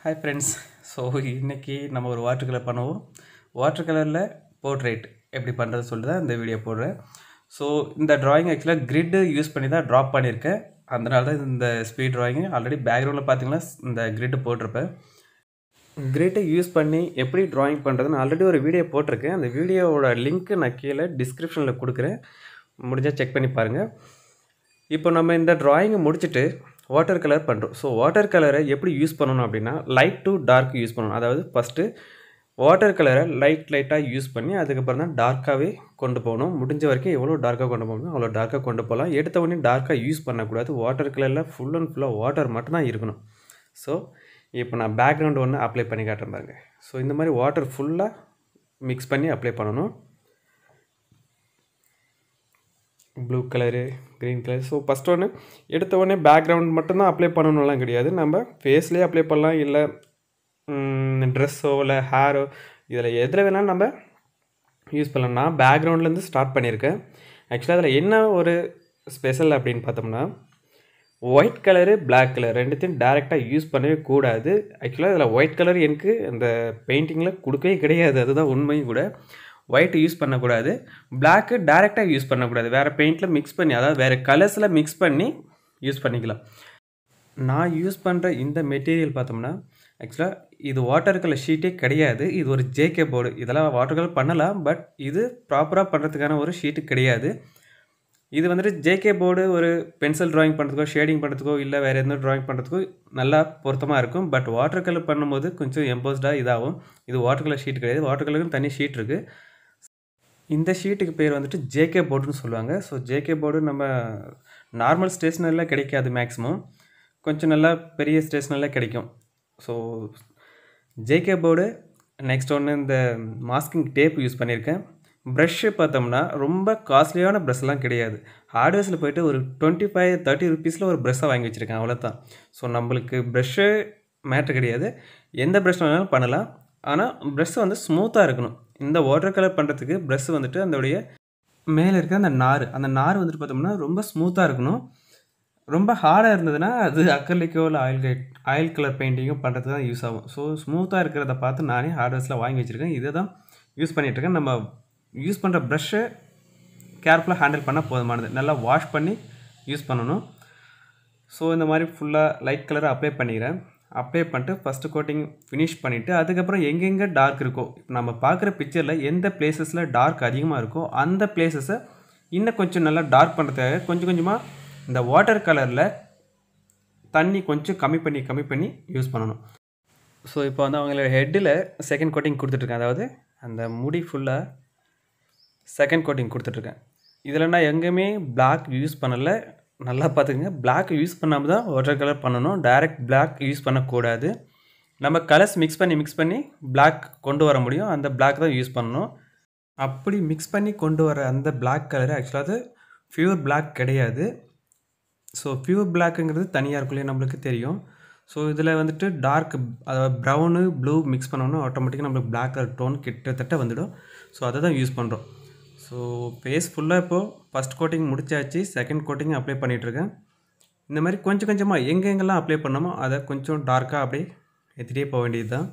hi friends so இன்றைக்கி நம்ம ஒரு வாட்டர் கலர் பண்ணுவோம் வாட்டர் கலரில் போர்ட்ரேட் எப்படி பண்ணுறது சொல்லிட்டு தான் இந்த வீடியோ போடுறேன் ஸோ இந்த ட்ராயிங் ஆக்சுவலாக கிரிட்டு யூஸ் பண்ணி தான் ட்ராப் பண்ணியிருக்கேன் அதனால தான் இந்த ஸ்பீட் ட்ராயிங் ஆல்ரெடி பேக்ரவுண்டில் பார்த்தீங்கன்னா இந்த கிரிட்டு போட்டிருப்பேன் கிரிட்டை யூஸ் பண்ணி எப்படி ட்ராயிங் பண்ணுறதுன்னு ஆல்ரெடி ஒரு வீடியோ போட்டிருக்கேன் அந்த வீடியோவோட லிங்க் நான் கீழே டிஸ்கிரிப்ஷனில் கொடுக்குறேன் முடிஞ்சால் செக் பண்ணி பாருங்கள் இப்போ நம்ம இந்த ட்ராயிங்கை முடிச்சுட்டு வாட்டர் கலர் பண்ணுறோம் ஸோ வாட்டர் கலரை எப்படி யூஸ் பண்ணணும் அப்படின்னா லைட் டு டார்க் யூஸ் பண்ணணும் அதாவது ஃபஸ்ட்டு வாட்டர் கலரை லைட் லைட்டாக யூஸ் பண்ணி அதுக்கப்புறம் தான் டார்க்காகவே கொண்டு போகணும் முடிஞ்ச வரைக்கும் எவ்வளோ டார்க்காக கொண்டு போகணும் அவ்வளோ டார்க்காக கொண்டு போகலாம் எடுத்த உடனே டார்க்காக யூஸ் பண்ணக்கூடாது வாட்டர் கலரில் ஃபுல் அண்ட் ஃபுல்லாக வாட்டர் மட்டும்தான் இருக்கணும் ஸோ இப்போ நான் பேக்ரவுண்ட் ஒன்று அப்ளை பண்ணி காட்டுறேன் பாருங்க ஸோ இந்த மாதிரி வாட்டர் ஃபுல்லாக மிக்ஸ் பண்ணி அப்ளை பண்ணணும் blue colour green colour so first ஒன்று எடுத்த உடனே பேக்ரவுண்ட் மட்டும்தான் அப்ளை பண்ணணும்லாம் கிடையாது நம்ம ஃபேஸ்லேயே அப்ளை பண்ணலாம் இல்லை ட்ரெஸ்ஸோ இல்லை ஹேரோ இதில் எதில் வேணாலும் நம்ம யூஸ் பண்ணலாம் நான் பேக்ரவுண்ட்லேருந்து ஸ்டார்ட் பண்ணியிருக்கேன் ஆக்சுவலாக அதில் என்ன ஒரு ஸ்பெஷல் அப்படின்னு பார்த்தோம்னா ஒயிட் கலரு பிளாக் கலர் ரெண்டுத்தையும் டேரெக்டாக யூஸ் பண்ணவே கூடாது ஆக்சுவலாக இதில் ஒயிட் கலர் எனக்கு அந்த பெயிண்டிங்கில் கொடுக்கவே கிடையாது அதுதான் உண்மையும் கூட ஒயிட் யூஸ் பண்ணக்கூடாது பிளாக்கு டேரெக்டாக யூஸ் பண்ணக்கூடாது வேறு பெயிண்டில் மிக்ஸ் பண்ணி அதாவது வேறு கலர்ஸில் மிக்ஸ் பண்ணி யூஸ் பண்ணிக்கலாம் நான் யூஸ் பண்ணுற இந்த மெட்டீரியல் பார்த்தோம்னா ஆக்சுவலாக இது வாட்டர் கலர் ஷீட்டே கிடையாது இது ஒரு ஜேகே போர்டு இதெல்லாம் வாட்டர் கலர் பண்ணலாம் பட் இது ப்ராப்பராக பண்ணுறதுக்கான ஒரு ஷீட்டு கிடையாது இது வந்துட்டு ஜேகே போர்டு ஒரு பென்சில் ட்ராயிங் பண்ணுறதுக்கோ ஷேடிங் பண்ணுறதுக்கோ இல்லை வேறு எந்த ட்ராயிங் பண்ணுறதுக்கோ நல்லா பொருத்தமாக இருக்கும் பட் வாட்டர் கலர் பண்ணும்போது கொஞ்சம் எம்போஸ்டாக இதாகும் இது வாட்டர் கலர் ஷீட் கிடையாது வாட்டர் கலருக்கும் தனி ஷீட் இருக்குது இந்த ஷீட்டுக்கு பேர் வந்துட்டு ஜேகே போர்டுன்னு சொல்லுவாங்க ஸோ ஜேகே போர்டு நம்ம நார்மல் ஸ்டேஷ்னரியில் கிடைக்காது மேக்ஸிமம் கொஞ்சம் நல்லா பெரிய ஸ்டேஷ்னரியில் கிடைக்கும் ஸோ ஜேகே போர்டு நெக்ஸ்ட் ஒன்று இந்த மாஸ்கிங் டேப் யூஸ் பண்ணியிருக்கேன் ப்ரஷ்ஷு பார்த்தோம்னா ரொம்ப காஸ்ட்லியான ப்ரஷ்லாம் கிடையாது ஹார்ட்வேர்ஸில் போயிட்டு ஒரு டுவெண்ட்டி ஃபைவ் தேர்ட்டி ருபீஸில் ஒரு ப்ரெஷ்ஷை வாங்கி வச்சுருக்கேன் அவ்வளோதான் ஸோ நம்மளுக்கு ப்ரெஷ்ஷு மேட்ரு கிடையாது எந்த ப்ரெஷ் வேணாலும் பண்ணலாம் ஆனால் ப்ரெஷ் வந்து ஸ்மூத்தாக இருக்கணும் இந்த வாட்டர் கலர் பண்ணுறதுக்கு ப்ரெஷ் வந்துட்டு அதோடைய மேலே இருக்க அந்த நார் அந்த நார் வந்துட்டு பார்த்தோம்னா ரொம்ப ஸ்மூத்தாக இருக்கணும் ரொம்ப ஹார்டாக இருந்ததுன்னா அது அக்கர்லிக்கோ இல்லை ஆயில் கைட் ஆயில் கலர் பெயிண்டிங்கோ பண்ணுறதுக்கு தான் யூஸ் ஆகும் ஸோ ஸ்மூத்தாக இருக்கிறத பார்த்து நானே ஹார்ட்வேர்ஸில் வாங்கி வச்சுருக்கேன் இதை தான் யூஸ் பண்ணிகிட்ருக்கேன் நம்ம யூஸ் பண்ணுற ப்ரஷ்ஷை கேர்ஃபுல்லாக ஹேண்டில் பண்ணால் போதுமானது நல்லா வாஷ் பண்ணி யூஸ் பண்ணணும் ஸோ இந்த மாதிரி ஃபுல்லாக லைட் கலரை அப்ளை பண்ணிக்கிறேன் அப்ளை பண்ணிட்டு ஃபஸ்ட்டு கோட்டிங் ஃபினிஷ் பண்ணிவிட்டு அதுக்கப்புறம் எங்கெங்கே டார்க் இருக்கோ நம்ம பார்க்குற பிக்சரில் எந்த பிளேசஸில் டார்க் அதிகமாக இருக்கோ அந்த பிளேசஸை இன்னும் கொஞ்சம் நல்லா டார்க் பண்ணுறதுக்காக கொஞ்சம் கொஞ்சமாக இந்த வாட்டர் கலரில் தண்ணி கொஞ்சம் கம்மி பண்ணி கம்மி பண்ணி யூஸ் பண்ணணும் ஸோ இப்போ வந்து அவங்களோட ஹெட்டில் செகண்ட் கோட்டிங் கொடுத்துட்ருக்கேன் அதாவது அந்த முடி ஃபுல்லாக செகண்ட் கோட்டிங் கொடுத்துட்ருக்கேன் இதில் நான் எங்கேயுமே பிளாக் யூஸ் பண்ணலை நல்லா பார்த்துக்கங்க பிளாக் யூஸ் பண்ணாமல் தான் வாட்டர் கலர் பண்ணணும் டைரக்ட் பிளாக் யூஸ் பண்ணக்கூடாது நம்ம கலர்ஸ் மிக்ஸ் பண்ணி மிக்ஸ் பண்ணி பிளாக் கொண்டு வர முடியும் அந்த பிளாக் தான் யூஸ் பண்ணணும் அப்படி மிக்ஸ் பண்ணி கொண்டு வர அந்த பிளாக் கலர் ஆக்சுவலாக அது ஃபியூர் பிளாக் கிடையாது ஸோ பியூர் பிளாக்குங்கிறது தனியாக இருக்குள்ளே நம்மளுக்கு தெரியும் ஸோ இதில் வந்துட்டு டார்க் அதாவது ப்ரௌனு ப்ளூ மிக்ஸ் பண்ணோன்னா ஆட்டோமேட்டிக்காக நம்மளுக்கு பிளாக் கலர் டோன் கிட்டத்தட்ட வந்துடும் ஸோ அதை தான் யூஸ் பண்ணுறோம் ஸோ ஃபேஸ் ஃபுல்லாக இப்போது ஃபஸ்ட் கோட்டிங் முடிச்சாச்சு செகண்ட் கோட்டிங் அப்ளை பண்ணிகிட்ருக்கேன் இந்த மாதிரி கொஞ்சம் கொஞ்சமாக எங்கெங்கெல்லாம் அப்ளை பண்ணோமோ அதை கொஞ்சம் டார்க்காக அப்படியே எடுத்துகிட்டே போக வேண்டியது தான்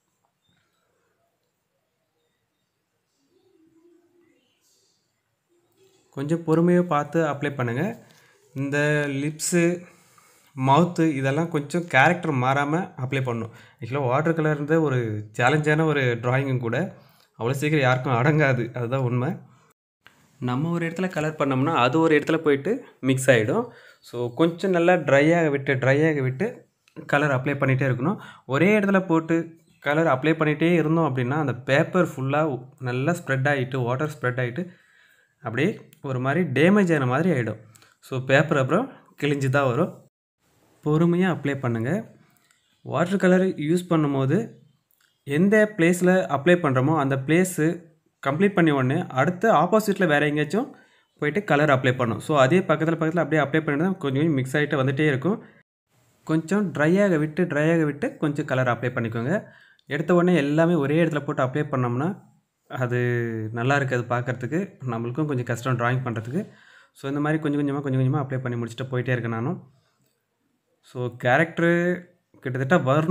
கொஞ்சம் பொறுமையாக பார்த்து அப்ளை பண்ணுங்கள் இந்த லிப்ஸு மவுத்து இதெல்லாம் கொஞ்சம் கேரக்டர் மாறாமல் அப்ளை பண்ணணும் ஆக்சுவலாக வாட்டர் கலர் இருந்த ஒரு சேலஞ்சான ஒரு ட்ராயிங்கும் கூட அவ்வளோ சீக்கிரம் யாருக்கும் அடங்காது அதுதான் உண்மை நம்ம ஒரு இடத்துல கலர் பண்ணோம்னா அது ஒரு இடத்துல போயிட்டு மிக்ஸ் ஆகிடும் ஸோ கொஞ்சம் நல்லா ட்ரையாக விட்டு ட்ரையாக விட்டு கலர் அப்ளை பண்ணிகிட்டே இருக்கணும் ஒரே இடத்துல போட்டு கலர் அப்ளை பண்ணிகிட்டே இருந்தோம் அப்படின்னா அந்த பேப்பர் ஃபுல்லாக நல்லா ஸ்ப்ரெட் ஆகிட்டு வாட்டர் ஸ்ப்ரெட் ஆகிட்டு அப்படியே ஒரு மாதிரி டேமேஜ் ஆன மாதிரி ஆகிடும் ஸோ பேப்பர் அப்புறம் கிழிஞ்சு தான் வரும் பொறுமையாக அப்ளை பண்ணுங்கள் வாட்டர் கலர் யூஸ் பண்ணும்போது எந்த பிளேஸில் அப்ளை பண்ணுறோமோ அந்த பிளேஸு கம்ப்ளீட் பண்ணி உடனே அடுத்து ஆப்போசிட்டில் வேறு எங்கேயாச்சும் போயிட்டு கலர் அப்ளை பண்ணும் ஸோ அதே பக்கத்தில் பக்கத்தில் அப்படியே அப்ளை பண்ணி தான் கொஞ்சம் கொஞ்சம் மிக்ஸ் ஆகிட்டு வந்துகிட்டே இருக்கும் கொஞ்சம் ட்ரையாக விட்டு ட்ரையாக விட்டு கொஞ்சம் கலர் அப்ளை பண்ணிக்கோங்க எடுத்த உடனே எல்லாமே ஒரே இடத்துல போட்டு அப்ளை பண்ணோம்னா அது நல்லா இருக்காது பார்க்குறதுக்கு நம்மளுக்கும் கொஞ்சம் கஷ்டம் ட்ராயிங் பண்ணுறதுக்கு ஸோ இந்த மாதிரி கொஞ்சம் கொஞ்சமாக கொஞ்சம் கொஞ்சமாக அப்ளை பண்ணி முடிச்சுட்டு போயிட்டே இருக்கேன் நானும் ஸோ கேரக்டரு கிட்டத்தட்ட வரணும்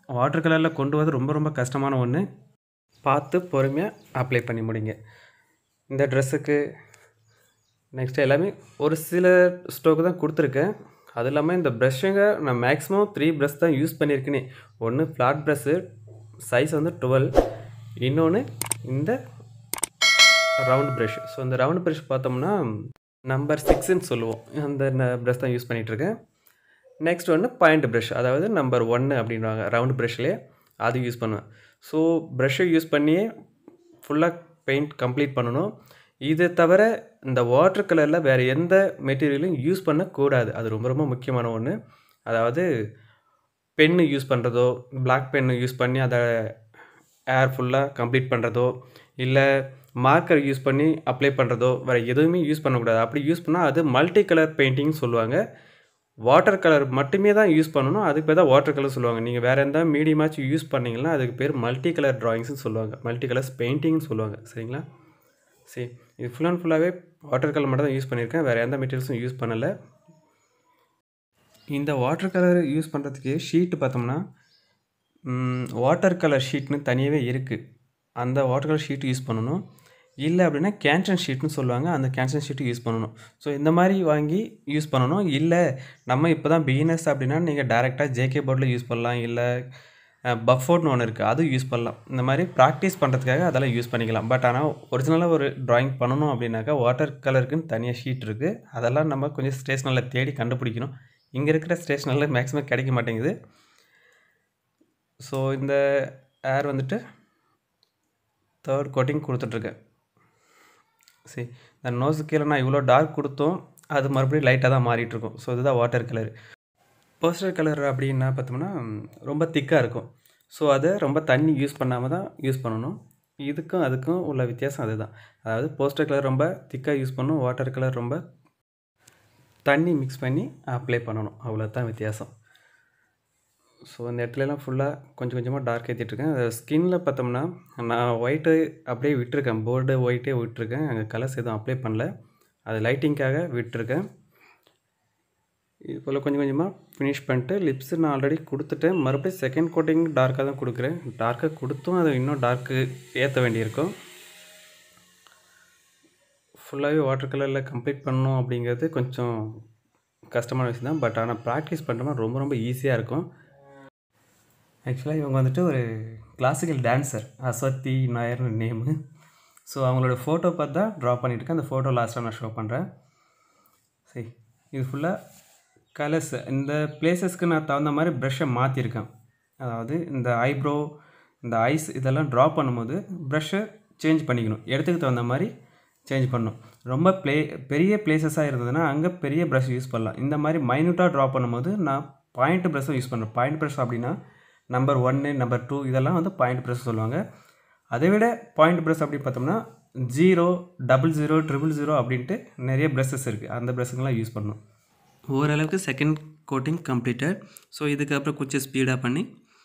வாட்டர் கலரில் கொண்டு வரது ரொம்ப ரொம்ப கஷ்டமான ஒன்று பார்த்து பொறுமையாக அப்ளை பண்ணி முடிங்க இந்த ட்ரெஸ்ஸுக்கு நெக்ஸ்ட் எல்லாமே ஒரு சில ஸ்டோக்கு தான் கொடுத்துருக்கேன் அது இல்லாமல் இந்த ப்ரஷ்ஷுங்க நான் மேக்ஸிமம் த்ரீ ப்ரஷ் தான் யூஸ் பண்ணியிருக்கேனே ஒன்று ஃப்ளாட் ப்ரஷ்ஷு சைஸ் வந்து டுவெல் இன்னொன்று இந்த ரவுண்ட் ப்ரஷ் ஸோ இந்த ரவுண்ட் ப்ரஷ் பார்த்தோம்னா நம்பர் சிக்ஸ்ன்னு சொல்லுவோம் அந்த ப்ரஷ் தான் யூஸ் பண்ணிகிட்ருக்கேன் நெக்ஸ்ட் ஒன்று பாயிண்ட் ப்ரஷ் அதாவது நம்பர் ஒன்று அப்படின்வாங்க ரவுண்ட் ப்ரஷ்லேயே அது யூஸ் பண்ணுவேன் ஸோ ப்ரஷ்ஷை யூஸ் பண்ணியே ஃபுல்லாக பெயிண்ட் கம்ப்ளீட் பண்ணணும் இது தவிர இந்த வாட்டர் கலரில் வேறு எந்த மெட்டீரியலும் யூஸ் பண்ணக்கூடாது அது ரொம்ப ரொம்ப முக்கியமான ஒன்று அதாவது பென்னு யூஸ் பண்ணுறதோ பிளாக் பென்னு யூஸ் பண்ணி அதை ஏர் ஃபுல்லாக கம்ப்ளீட் பண்ணுறதோ இல்லை மார்க்கர் யூஸ் பண்ணி அப்ளை பண்ணுறதோ வேறு எதுவுமே யூஸ் பண்ணக்கூடாது அப்படி யூஸ் பண்ணால் அது மல்டி கலர் பெயிண்டிங் சொல்லுவாங்க வாட்டர் கலர் மட்டுமே தான் யூஸ் பண்ணணும் அதுக்கு பேர் தான் வாட்டர் கலர் சொல்லுவாங்க நீங்கள் வேறு எந்த மீடியமாச்சும் யூஸ் பண்ணிங்கன்னா அதுக்கு பேர் மல்டி கலர் ட்ராயிங்ஸ்னு சொல்லுவாங்க மல்டி கலர்ஸ் பெயிண்டிங்னு சொல்லுவாங்க சரிங்களா சரி இது ஃபுல் அண்ட் ஃபுல்லாகவே வாட்டர் கலர் மட்டும் தான் யூஸ் பண்ணியிருக்கேன் வேறு எந்த மெட்டீரியல்ஸும் யூஸ் பண்ணலை இந்த வாட்டர் கலர் யூஸ் பண்ணுறதுக்கு ஷீட்டு பார்த்தோம்னா வாட்டர் கலர் ஷீட்னு தனியாகவே இருக்குது அந்த வாட்டர் கலர் ஷீட் யூஸ் பண்ணணும் இல்லை அப்படின்னா கேன்சன் ஷீட்னு சொல்லுவாங்க அந்த கேன்சன் ஷீட்டு யூஸ் பண்ணணும் ஸோ இந்த மாதிரி வாங்கி யூஸ் பண்ணணும் இல்லை நம்ம இப்போ தான் பிகினர்ஸ் அப்படின்னா நீங்கள் டேரெக்டாக ஜேகே போர்டில் யூஸ் பண்ணலாம் இல்லை பஃபோர்ட்னு ஒன்று இருக்குது அதுவும் யூஸ் பண்ணலாம் இந்த மாதிரி ப்ராக்டிஸ் பண்ணுறதுக்காக அதெல்லாம் யூஸ் பண்ணிக்கலாம் பட் ஆனால் ஒரிஜினலாக ஒரு ட்ராயிங் பண்ணணும் அப்படின்னாக்கா வாட்டர் கலருக்குன்னு தனியாக ஷீட் இருக்குது அதெல்லாம் நம்ம கொஞ்சம் ஸ்டேஷனரில் தேடி கண்டுபிடிக்கணும் இங்கே இருக்கிற ஸ்டேஷனரில் மேக்ஸிமம் கிடைக்க மாட்டேங்குது ஸோ இந்த ஏர் வந்துட்டு தேர்ட் கோட்டிங் கொடுத்துட்ருக்கேன் சரி இந்த நோஸு கீழே நான் இவ்வளோ டார்க் கொடுத்தோம் அது மறுபடியும் லைட்டாக தான் மாறிட்டுருக்கும் ஸோ இதுதான் வாட்டர் கலர் போஸ்டர் கலர் அப்படின்னா பார்த்தோம்னா ரொம்ப திக்காக இருக்கும் ஸோ அதை ரொம்ப தண்ணி யூஸ் பண்ணாமல் தான் யூஸ் பண்ணணும் இதுக்கும் அதுக்கும் உள்ள வித்தியாசம் அதுதான் அதாவது போஸ்டர் கலர் ரொம்ப திக்காக யூஸ் பண்ணணும் வாட்டர் கலர் ரொம்ப தண்ணி மிக்ஸ் பண்ணி அப்ளை பண்ணணும் அவ்வளோ தான் வித்தியாசம் ஸோ அந்த இடத்துலலாம் ஃபுல்லாக கொஞ்சம் கொஞ்சமாக டார்க் ஏற்றிட்டுருக்கேன் அது ஸ்கின்னில் பார்த்தோம்னா நான் ஒயிட்டு அப்படியே விட்டுருக்கேன் போர்டு ஒயிட்டே விட்டுருக்கேன் அங்கே கலர்ஸ் எதுவும் அப்ளை பண்ணல அது லைட்டிங்க்காக விட்டுருக்கேன் இது போல் கொஞ்சம் கொஞ்சமாக ஃபினிஷ் பண்ணிட்டு லிப்ஸு நான் ஆல்ரெடி கொடுத்துட்டேன் மறுபடியும் செகண்ட் கோட்டிங் டார்க்காக தான் கொடுக்குறேன் டார்க்காக கொடுத்தும் அதை இன்னும் டார்க்கு ஏற்ற வேண்டியிருக்கும் ஃபுல்லாகவே வாட்டர் கலரில் கம்ப்ளீட் பண்ணணும் அப்படிங்கிறது கொஞ்சம் கஷ்டமான விஷயம் தான் பட் ஆனால் ப்ராக்டிஸ் பண்ணுறோம்னா ரொம்ப ரொம்ப ஈஸியாக இருக்கும் ஆக்சுவலாக இவங்க வந்துட்டு ஒரு கிளாசிக்கல் டான்ஸர் அஸ்வத்தி நாயர்னு நேமு ஸோ அவங்களோட ஃபோட்டோ பார்த்து தான் ட்ரா பண்ணியிருக்கேன் அந்த ஃபோட்டோ லாஸ்ட்டாக நான் ஷோ பண்ணுறேன் சரி இது ஃபுல்லாக கலர்ஸ் இந்த பிளேசஸ்க்கு நான் தகுந்த மாதிரி ப்ரஷ்ஷை மாற்றிருக்கேன் அதாவது இந்த ஐப்ரோ இந்த ஐஸ் இதெல்லாம் ட்ரா பண்ணும்போது ப்ரஷ்ஷை சேஞ்ச் பண்ணிக்கணும் இடத்துக்கு தகுந்த மாதிரி சேஞ்ச் பண்ணணும் ரொம்ப ப்ளே பெரிய பிளேசஸாக இருந்ததுன்னா அங்கே பெரிய ப்ரஷ் யூஸ் பண்ணலாம் இந்த மாதிரி மைன்யூட்டாக ட்ரா பண்ணும்போது நான் பாயிண்ட் ப்ரஷ்ஷும் யூஸ் பண்ணுறேன் பாயிண்ட் ப்ரஷ் அப்படின்னா நம்பர் ஒன்று நம்பர் டூ இதெல்லாம் வந்து பாயிண்ட் ப்ரஷ் சொல்லுவாங்க அதை விட பாயிண்ட் ப்ரஷ் அப்படி பார்த்தோம்னா zero double zero triple zero அப்படின்ட்டு நிறைய ப்ரஷஸ் இருக்குது அந்த ப்ரஷ்ஷுங்கெல்லாம் யூஸ் பண்ணணும் ஓரளவுக்கு செகண்ட் கோட்டிங் கம்ப்ளீட்டட் ஸோ இதுக்கப்புறம் கொஞ்சம் ஸ்பீடாக பண்ணி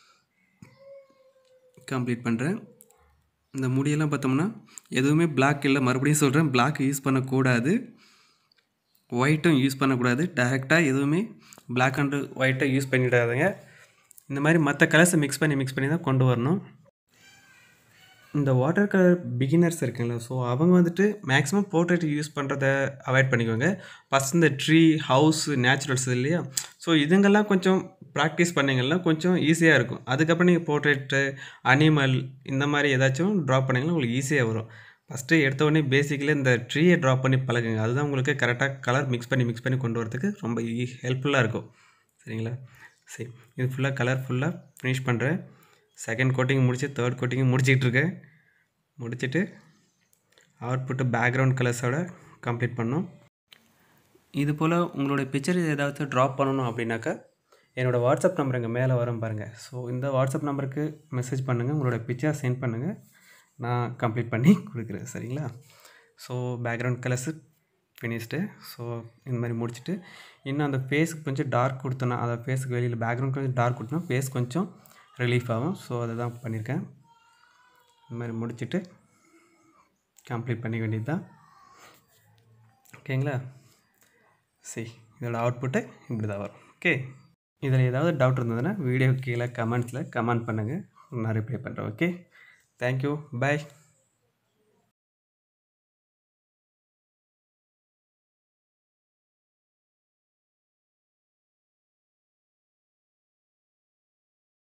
கம்ப்ளீட் பண்ணுறேன் இந்த முடியெல்லாம் பார்த்தோம்னா எதுவுமே பிளாக் இல்லை மறுபடியும் சொல்கிறேன் பிளாக் யூஸ் பண்ணக்கூடாது ஒயிட்டும் யூஸ் பண்ணக்கூடாது டேரெக்டாக எதுவுமே பிளாக் அண்ட் ஒயிட்டை யூஸ் பண்ணிடாதீங்க இந்த மாதிரி மற்ற கலர்ஸை மிக்ஸ் பண்ணி மிக்ஸ் பண்ணி தான் கொண்டு வரணும் இந்த வாட்டர் கலர் பிகினர்ஸ் இருக்குங்களா ஸோ அவங்க வந்துட்டு மேக்ஸிமம் போர்ட்ரேட் யூஸ் பண்ணுறத அவாய்ட் பண்ணிக்கோங்க ஃபஸ்ட் இந்த ட்ரீ ஹவுஸ் நேச்சுரல்ஸ் இல்லையா ஸோ இதுங்கெல்லாம் கொஞ்சம் ப்ராக்டிஸ் பண்ணிங்கன்னா கொஞ்சம் ஈஸியாக இருக்கும் அதுக்கப்புறம் நீங்கள் போர்ட்ரேட்டு அனிமல் இந்த மாதிரி ஏதாச்சும் ட்ரா பண்ணிங்கன்னா உங்களுக்கு ஈஸியாக வரும் ஃபஸ்ட்டு எடுத்த உடனே பேசிக்கலி இந்த ட்ரீயை ட்ரா பண்ணி பழகுங்க அதுதான் உங்களுக்கு கரெக்டாக கலர் மிக்ஸ் பண்ணி மிக்ஸ் பண்ணி கொண்டு வரதுக்கு ரொம்ப ஹெல்ப்ஃபுல்லாக இருக்கும் சரிங்களா சரி இது ஃபுல்லாக கலர் ஃபுல்லாக ஃபினிஷ் பண்ணுறேன் செகண்ட் கோட்டிங் முடிச்சு தேர்ட் கோட்டிங் முடிச்சிக்கிட்டு இருக்கேன் முடிச்சுட்டு அவுட்புட்டு பேக்ரவுண்ட் கலர்ஸோட கம்ப்ளீட் பண்ணோம் இது போல் உங்களோட பிக்சர் ஏதாவது ட்ராப் பண்ணணும் அப்படின்னாக்கா என்னோடய வாட்ஸ்அப் நம்பர் இங்கே மேலே வரும் பாருங்கள் ஸோ இந்த வாட்ஸ்அப் நம்பருக்கு மெசேஜ் பண்ணுங்கள் உங்களோட பிக்சர் சென்ட் பண்ணுங்கள் நான் கம்ப்ளீட் பண்ணி கொடுக்குறேன் சரிங்களா so background colours finished so இந்த மாதிரி முடிச்சுட்டு இன்னும் அந்த ஃபேஸுக்கு கொஞ்சம் டார்க் கொடுத்தோன்னா அந்த ஃபேஸுக்கு வெளியில் பேக்ரவுண்ட் கொஞ்சம் டார்க் கொடுத்தோன்னா ஃபேஸ் கொஞ்சம் ரிலீஃப் ஆகும் ஸோ அதை தான் பண்ணியிருக்கேன் இந்த மாதிரி முடிச்சுட்டு கம்ப்ளீட் பண்ணிக்க வேண்டியது தான் ஓகேங்களா சரி இதோட அவுட்புட்டு இப்படி தான் வரும் ஓகே இதில் ஏதாவது டவுட் இருந்ததுன்னா வீடியோ கீழே கமெண்ட்ஸில் கமெண்ட் பண்ணுங்கள் நான் ரிப்ளை பண்ணுறேன் ஓகே தேங்க்யூ பாய்